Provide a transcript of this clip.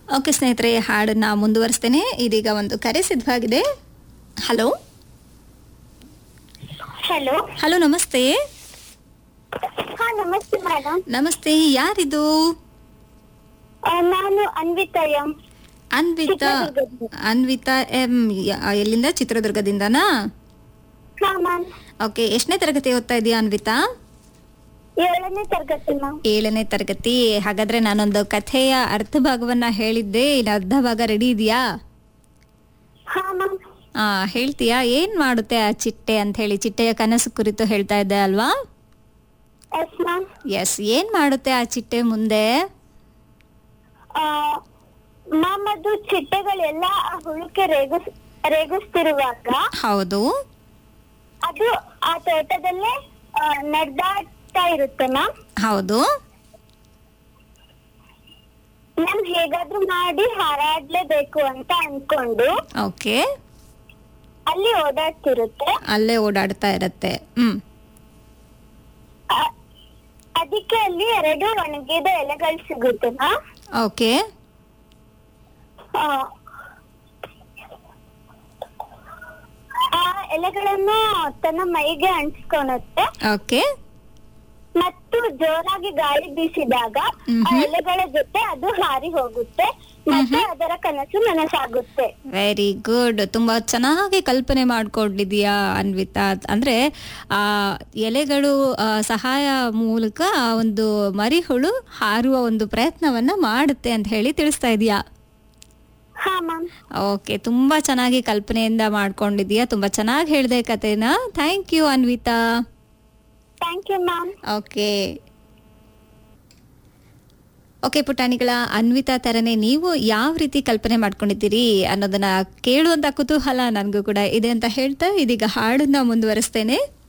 Okay ಸ್ನೇಹಿತರೆ ಹಾಡನ್ನ ಮುಂದುವರಿಸ್ತೇನೆ ಇದೀಗ ಒಂದು ಕರೆ ಸಿದ್ಧವಾಗಿದೆ ಹಲೋ ಹಲೋ ಹಲೋ ನಮಸ್ತೆ ಹಾ ನಮಸ್ತೆ ಮೇಡಮ್ ನಮಸ್ತೆ ಯಾರಿದು ನಾನು ಅನ್ವಿತಾ ಎಂ ಅನ್ವಿತಾ ಚಿತ್ರದುರ್ಗದಿಂದ. ಅನ್ವಿತಾ ಎಂ ಯ- ಎಲ್ಲಿಂದ ಚಿತ್ರದುರ್ಗದಿಂದನಾ ಹಾ ಮ್ಯಾಮ್ ಓಕೆ ಎಷ್ಟನೇ ತರಗತಿ ಓದ್ತಾ ಇದೀಯಾ ಅನ್ವಿತಾ ಏಳನೇ ತರಗತಿ ಮ್ಯಾಮ್ ಏಳನೇ ತರಗತಿ ಹಾಗಾದ್ರೆ ನಾನೊಂದು ಕಥೆಯ ಅರ್ಧ ಭಾಗವನ್ನ ಹೇಳಿದ್ದೆ ಇನ್ನು ಅರ್ಧ ಭಾಗ ರೆಡಿ ಇದೆಯಾ ಹಾ ಮ್ಯಾಮ್ ಆ ಹೇಳ್ತೀಯಾ ಏನ್ ಮಾಡುತ್ತೆ ಆ ಚಿಟ್ಟೆ ಅಂತ ಹೇಳಿ ಚಿಟ್ಟೆಯ ಕನಸು ಕುರಿತು ಹೇಳ್ತಾ ಇದ್ದೆ ಅಲ್ವಾ ಎಸ್ ಮ್ಯಾಮ್ ಎಸ್ ಏನ್ ಮಾಡುತ್ತೆ ಆ ಚಿಟ್ಟೆ ಮುಂದೆ ಮ್ಯಾಮ್ ಅದು ಚಿಟ್ಟೆಗಳೆಲ್ಲ ಆ ಹುಳುಕೆ ರೇಗಿಸ್ ರೇಗಿಸ್ತಿರುವಾಗ ಹೌದು ಅದು ಆ ತೋಟದಲ್ಲೇ ನಡೆದಾಡ್ತಾ ಇರುತ್ತೆ ಮ್ಯಾಮ್ ಹೌದು ಮ್ಯಾಮ್ ಹೇಗಾದ್ರೂ ಮಾಡಿ ಹಾರಾಡ್ಲೇಬೇಕು ಅಂತ ಅನ್ಕೊಂಡು ಓಕೆ ಅಲ್ಲಿ ಓಡಾಡ್ತಿರುತ್ತೆ ಅಲ್ಲೇ ಓಡಾಡ್ತಾ ಇರತ್ತೆ ಹ್ಮ್ ಆ- ಅದಕ್ಕೆ ಅಲ್ಲಿ ಎರಡು ಒಣಗಿದ ಎಲೆಗಳು ಸಿಗುತ್ತೆ ಮ್ಯಾಮ್ ಓಕೆ ಆ ಆ ಎಲೆಗಳನ್ನು ತನ್ನ ಮೈಗೆ ಅಂಟಿಸ್ಕೊಳುತ್ತೆ ಓಕೆ ಮತ್ತು ಜೋರಾಗಿ ಗಾಳಿ ಬೀಸಿದಾಗ ಆ ಮ್ಹೂ. ಎಲೆಗಳ ಜೊತೆ ಅದು ಹಾರಿ ಹೋಗುತ್ತೆ ಮತ್ತೆ ಅದರ ಕನಸು ನನಸಾಗುತ್ತೆ ವೆರಿ ಗುಡ್ ತುಂಬಾ ಚೆನ್ನಾಗಿ ಕಲ್ಪನೆ ಮಾಡ್ಕೊಂಡಿದೀಯಾ ಅನ್ವಿತಾ ಅಂದ್ರೆ ಆ ಎಲೆಗಳು ಆ, ಸಹಾಯ ಮೂಲಕ ಆ ಒಂದು ಮರಿಹುಳು ಹಾರುವ ಒಂದು ಪ್ರಯತ್ನವನ್ನ ಮಾಡುತ್ತೆ ಅಂತ ಹೇಳಿ ತಿಳಿಸ್ತಾ ಇದೀಯಾ ಹಾ ಮ್ಯಾಮ್ ಓಕೆ ತುಂಬಾ ಚೆನ್ನಾಗಿ ಕಲ್ಪನೆಯಿಂದ ಮಾಡ್ಕೊಂಡಿದೀಯಾ ತುಂಬಾ ಚೆನ್ನಾಗಿ ಹೇಳಿದೆ ಕತೆನ thank you Anvita thank you ma'am okay okay ಪುಟಾಣಿಗಳ ಅನ್ವಿತಾ ತರನೇ ನೀವು ಯಾವ ರೀತಿ ಕಲ್ಪನೆ ಮಾಡ್ಕೊಂಡಿದ್ದೀರಿ ಅನ್ನೋದನ್ನ ಕೇಳುವಂತ ಕುತೂಹಲ ನನಗೂ ಕೂಡ ಇದೆ ಅಂತ ಹೇಳ್ತಾ ಇದೀಗ ಹಾಡನ್ನ ಮುಂದುವರಿಸ್ತೇನೆ